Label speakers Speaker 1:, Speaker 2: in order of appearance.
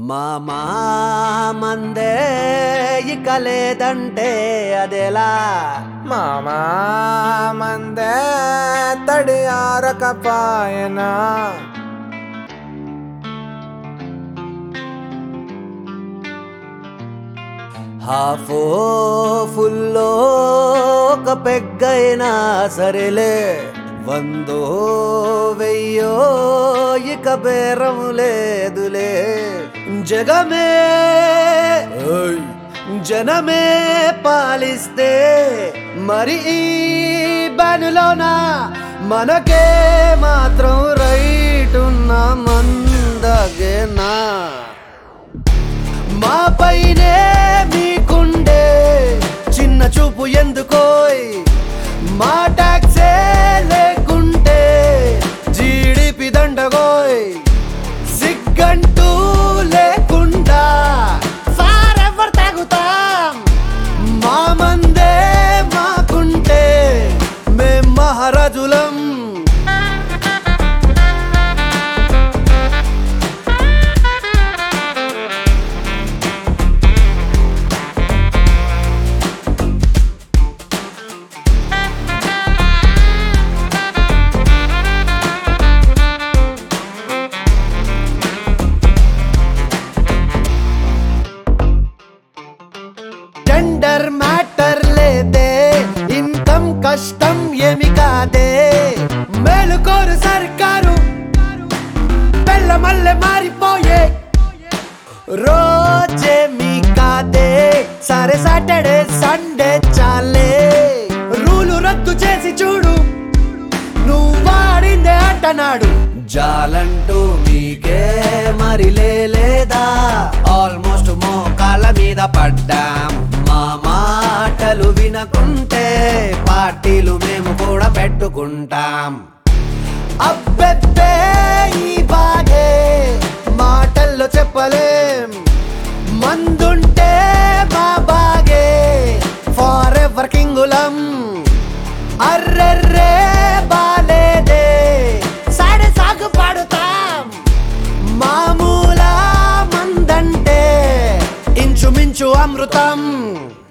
Speaker 1: మామా మందే ఇక లేదంటే అదెలా
Speaker 2: మామా మందే తడి ఆరకపాయనా
Speaker 1: హాఫో ఫుల్లో ఒక పెగ్గైనా సరేలే వందో వెయ్యో ఇక బేరం లేదులే జగమే ఓయ్, జనమే పాలిస్తే మరి ఈ బనులోన మనకే మాత్రం రైట్ ఉన్న మందగేనా మా పైనే మీకుండే చిన్న చూపు ఎందుకోయ్ మా టాక్సే లేకుంటే జీడిపి దండగోయ్ సిగ్గంటూ లేకుండా ఫారెవర్ తాగుతాం మా మందే మాకుంటే మేం మహారాజులం టెండర్ మ్యాటర్ లేదే ఇన్కమ్ కష్టం ఏమి కాదే మేలుకోరు సర్కారు పెళ్ళ మల్లె మారిపోయే రోజే మీ కాదే సరే సాటర్డే సండే చాలే రూలు రద్దు చేసి చూడు నువ్వు వాడిందే అంటనాడు జాలంటూ మీకే మరి లేదా ఆల్మోస్ట్ మోకాళ్ళ మీద పడ్డాం మా మాటలు వినకుంటే పార్టీలు మేము కూడా పెట్టుకుంటాం అబ్బెబ్బే ఈ బాధే మాటల్లో చెప్పలేం మందుంటే మా బాగే ఫార్ ఎవర్ కింగులం అర్రెర్రే బాలేదే సాడే సాగు పాడుతాం మామూలా మందంటే ఇంచుమించు అమృతం